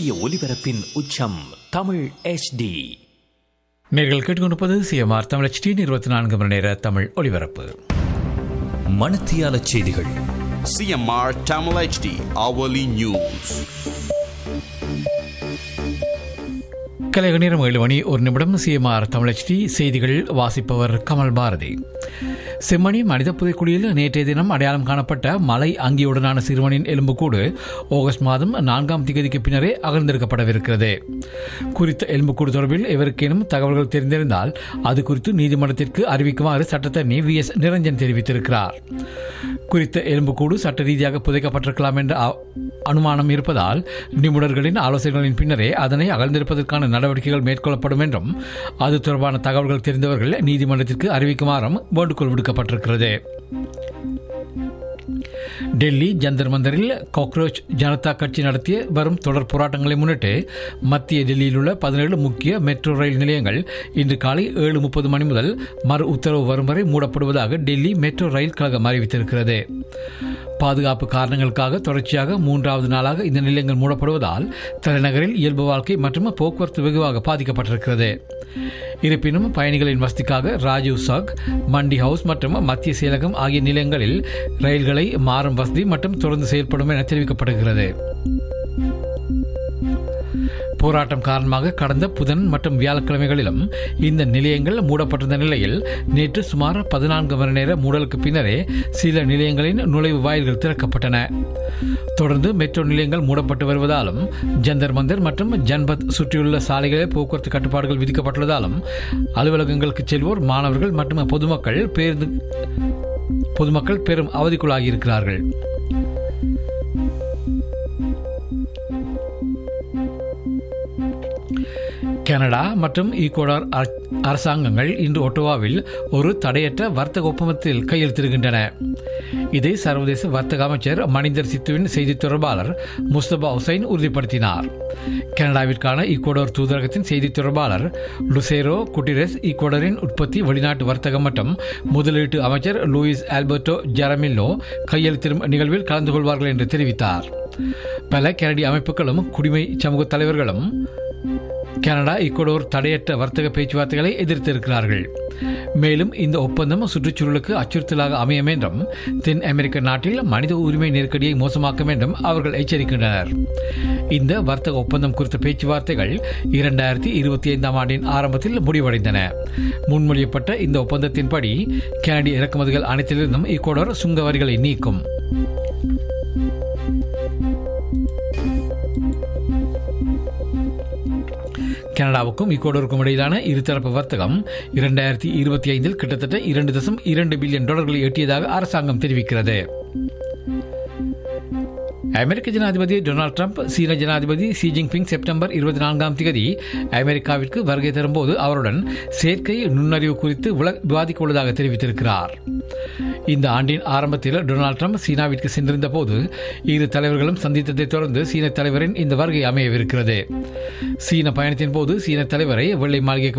சூரிய ஒளிபரப்பின் உச்சம் தமிழ் HD நீங்கள் கேட்டுக்கொண்டிருப்பது சிஎம்ஆர் தமிழ் டி இருபத்தி நான்கு மணி நேர தமிழ் ஒலிபரப்பு மணத்தியால செய்திகள் CMR Tamil HD hourly news. கலைக நேரம் ஏழு மணி ஒரு நிமிடம் சிஎம்ஆர் தமிழ் டி செய்திகள் வாசிப்பவர் கமல் பாரதி செம்மணி மனித புதைக்குழியில் நேற்றைய தினம் அடையாளம் காணப்பட்ட மலை அங்கியுடனான சிறுவனின் எலும்புக்கூடு ஆகஸ்ட் மாதம் நான்காம் திகதிக்கு பின்னரே அகழ்ந்தெடுக்கப்படவிருக்கிறது குறித்த எலும்புக்கூடு தொடர்பில் எவருக்கேனும் தகவல்கள் தெரிந்திருந்தால் அது குறித்து நீதிமன்றத்திற்கு அறிவிக்குமாறு சட்டத்தரணி வி எஸ் நிரஞ்சன் தெரிவித்திருக்கிறார் குறித்த எலும்புக்கூடு சட்ட ரீதியாக புதைக்கப்பட்டிருக்கலாம் என்ற அ- அனுமானம் இருப்பதால் நிபுணர்களின் ஆலோசனைகளின் பின்னரே அதனை அகழ்ந்திருப்பதற்கான நடவடிக்கைகள் மேற்கொள்ளப்படும் என்றும் அது தொடர்பான தகவல்கள் தெரிந்தவர்கள் நீதிமன்றத்திற்கு அறிவிக்குமாறும் வேண்டுகோள் விடுக்கப்பட்டிருக்கிறது டெல்லி ஜந்தர் மந்தரில் காக்ரோச் ஜனதா கட்சி நடத்திய வரும் தொடர் போராட்டங்களை முன்னிட்டு மத்திய டெல்லியில் உள்ள பதினேழு முக்கிய மெட்ரோ ரயில் நிலையங்கள் இன்று காலை ஏழு முப்பது மணி முதல் மறு உத்தரவு வரும் வரை மூடப்படுவதாக டெல்லி மெட்ரோ ரயில் கழகம் அறிவித்திருக்கிறது பாதுகாப்பு காரணங்களுக்காக தொடர்ச்சியாக மூன்றாவது நாளாக இந்த நிலையங்கள் மூடப்படுவதால் தலைநகரில் இயல்பு வாழ்க்கை மற்றும் போக்குவரத்து வெகுவாக பாதிக்கப்பட்டிருக்கிறது இருப்பினும் பயணிகளின் வசதிக்காக ராஜீவ் சாக் மண்டி ஹவுஸ் மற்றும் மத்திய செயலகம் ஆகிய நிலையங்களில் ரயில்களை மாறும் வசதி மற்றும் தொடர்ந்து செயல்படும் என தெரிவிக்கப்படுகிறது போராட்டம் காரணமாக கடந்த புதன் மற்றும் வியாழக்கிழமைகளிலும் இந்த நிலையங்கள் மூடப்பட்டிருந்த நிலையில் நேற்று சுமார் பதினான்கு மணி நேர மூடலுக்கு பின்னரே சில நிலையங்களின் நுழைவு வாயில்கள் திறக்கப்பட்டன தொடர்ந்து மெட்ரோ நிலையங்கள் மூடப்பட்டு வருவதாலும் ஜந்தர் மந்தர் மற்றும் ஜன்பத் சுற்றியுள்ள சாலைகளில் போக்குவரத்து கட்டுப்பாடுகள் விதிக்கப்பட்டுள்ளதாலும் அலுவலகங்களுக்கு செல்வோர் மாணவர்கள் மற்றும் பொதுமக்கள் பேருந்து பொதுமக்கள் பெரும் அவதிக்குள்ளாகியிருக்கிறார்கள் கனடா மற்றும் ஈக்குவடார் அர- அரசாங்கங்கள் இன்று ஒட்டோவாவில் ஒரு தடையற்ற வர்த்தக ஒப்பந்தத்தில் கையெழுத்திடுகின்றன இதை சர்வதேச வர்த்தக அமைச்சர் மணிந்தர் சித்துவின் செய்தி தொடர்பாளர் முஸ்தபா ஹுசைன் உறுதிப்படுத்தினார் கனடாவிற்கான ஈக்குவடோர் தூதரகத்தின் செய்தி தொடர்பாளர் லுசேரோ குட்டிரெஸ் ஈக்குவடரின் உற்பத்தி வெளிநாட்டு வர்த்தகம் மற்றும் முதலீட்டு அமைச்சர் லூயிஸ் ஆல்பர்டோ ஜெரமில்லோ கையெழுத்திடும் நிகழ்வில் கலந்து கொள்வார்கள் என்று தெரிவித்தார் பல கனடிய அமைப்புகளும் குடிமை சமூக தலைவர்களும் கனடா இக்குவடோர் தடையற்ற வர்த்தக பேச்சுவார்த்தைகளை எதிர்த்திருக்கிறார்கள் மேலும் இந்த ஒப்பந்தம் சுற்றுச்சூழலுக்கு அச்சுறுத்தலாக அமையும் என்றும் தென் அமெரிக்க நாட்டில் மனித உரிமை நெருக்கடியை மோசமாக்கும் என்றும் அவர்கள் எச்சரிக்கின்றனர் இந்த வர்த்தக ஒப்பந்தம் குறித்த பேச்சுவார்த்தைகள் இரண்டாயிரத்தி இருபத்தி ஐந்தாம் ஆண்டின் ஆரம்பத்தில் முடிவடைந்தன முன்மொழியப்பட்ட இந்த ஒப்பந்தத்தின்படி கனடிய இறக்குமதிகள் அனைத்திலிருந்தும் இக்குவடோர் சுங்க வரிகளை நீக்கும் கனடாவுக்கும் ஈக்குவடோருக்கும் இடையிலான இருதரப்பு வர்த்தகம் இரண்டாயிரத்தி இருபத்தி ஐந்தில் கிட்டத்தட்ட இரண்டு தசம் இரண்டு பில்லியன் டாலர்களை எட்டியதாக அரசாங்கம் தெரிவிக்கிறது அமெரிக்க ஜனாதிபதி டொனால்ட் ட்ரம்ப் சீன ஜனாதிபதி ஷி ஜின்பிங் செப்டம்பர் இருபத்தி நான்காம் தேதி அமெரிக்காவிற்கு வருகை தரும்போது அவருடன் செயற்கை நுண்ணறிவு குறித்து உல- விவாதிக்க உள்ளதாக தெரிவித்திருக்கிறார் இந்த ஆண்டின் ஆரம்பத்தில் டொனால்ட் ட்ரம்ப் சீனாவிற்கு சென்றிருந்த போது இரு தலைவர்களும் சந்தித்ததைத் தொடர்ந்து சீன தலைவரின் இந்த வருகை அமையவிருக்கிறது சீன பயணத்தின் போது சீன தலைவரை வெள்ளை மாளிகைக்கு